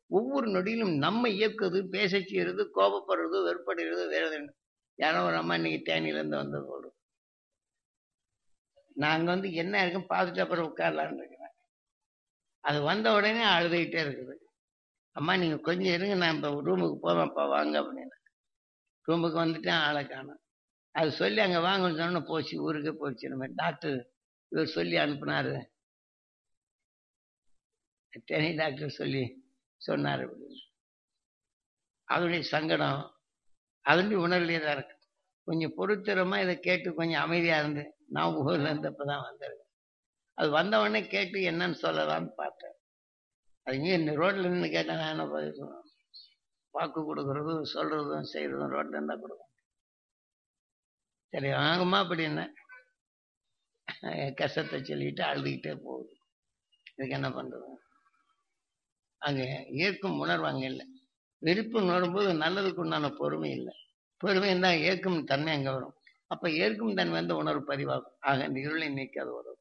ஒவ்வொரு நொடியிலும் நம்ம இயக்குறது பேச செய்யறது கோபப்படுறது வெறுப்படுறது வேற எதுவும் யாரோ ஒரு அம்மா இன்னைக்கு தேனியிலேருந்து வந்தது போல நாங்க வந்து என்ன இருக்குன்னு பார்த்துட்டு அப்புறம் உட்காரலான்னு இருக்கிறேன் அது வந்த உடனே அழுதுகிட்டே இருக்குது அம்மா நீங்க கொஞ்சம் இருங்க நான் இப்போ ரூமுக்கு போவேன்ப்பா வாங்க அப்படின்னு ரூமுக்கு வந்துட்டேன் ஆளை காணோம் அது சொல்லி அங்கே வாங்கன்னு சொன்ன போச்சு ஊருக்கே போச்சு நம்ம டாக்டர் இவர் சொல்லி அனுப்புனாரு தேனி டாக்டர் சொல்லி சொன்னார் அப்படின்னு அதனுடைய சங்கடம் அதனுடைய உணர்வுலேயே தான் இருக்கு கொஞ்சம் பொறுத்திரமா இதை கேட்டு கொஞ்சம் அமைதியா இருந்து நான் ஊர்ல இருந்தப்ப தான் வந்திருக்கேன் அது வந்த உடனே கேட்டு என்னன்னு சொல்லலாம்னு பார்த்தேன் அது இங்கே இந்த ரோட்ல நின்று கேட்டேன் நான் என்ன பதில் சொல்லுவேன் வாக்கு கொடுக்கறதும் சொல்றதும் செய்யறதும் ரோட்ல இருந்தா கொடுக்கும் சரி வாங்கம்மா அப்படின்னு என் கஷ்டத்தை சொல்லிட்டு அழுதுகிட்டே போகுது இதுக்கு என்ன பண்றது அங்க ஏற்கும் உணர்வு அங்க இல்லை வெறுப்பு வரும்போது நல்லதுக்கு உண்டான பொறுமை இல்லை பொறுமை இருந்தால் ஏற்கும் தன்மை அங்கே வரும் அப்ப ஏற்கும் தன்மை வந்து உணர்வு பதிவாகும் ஆக இந்த இருளை நீக்கி அது வரும்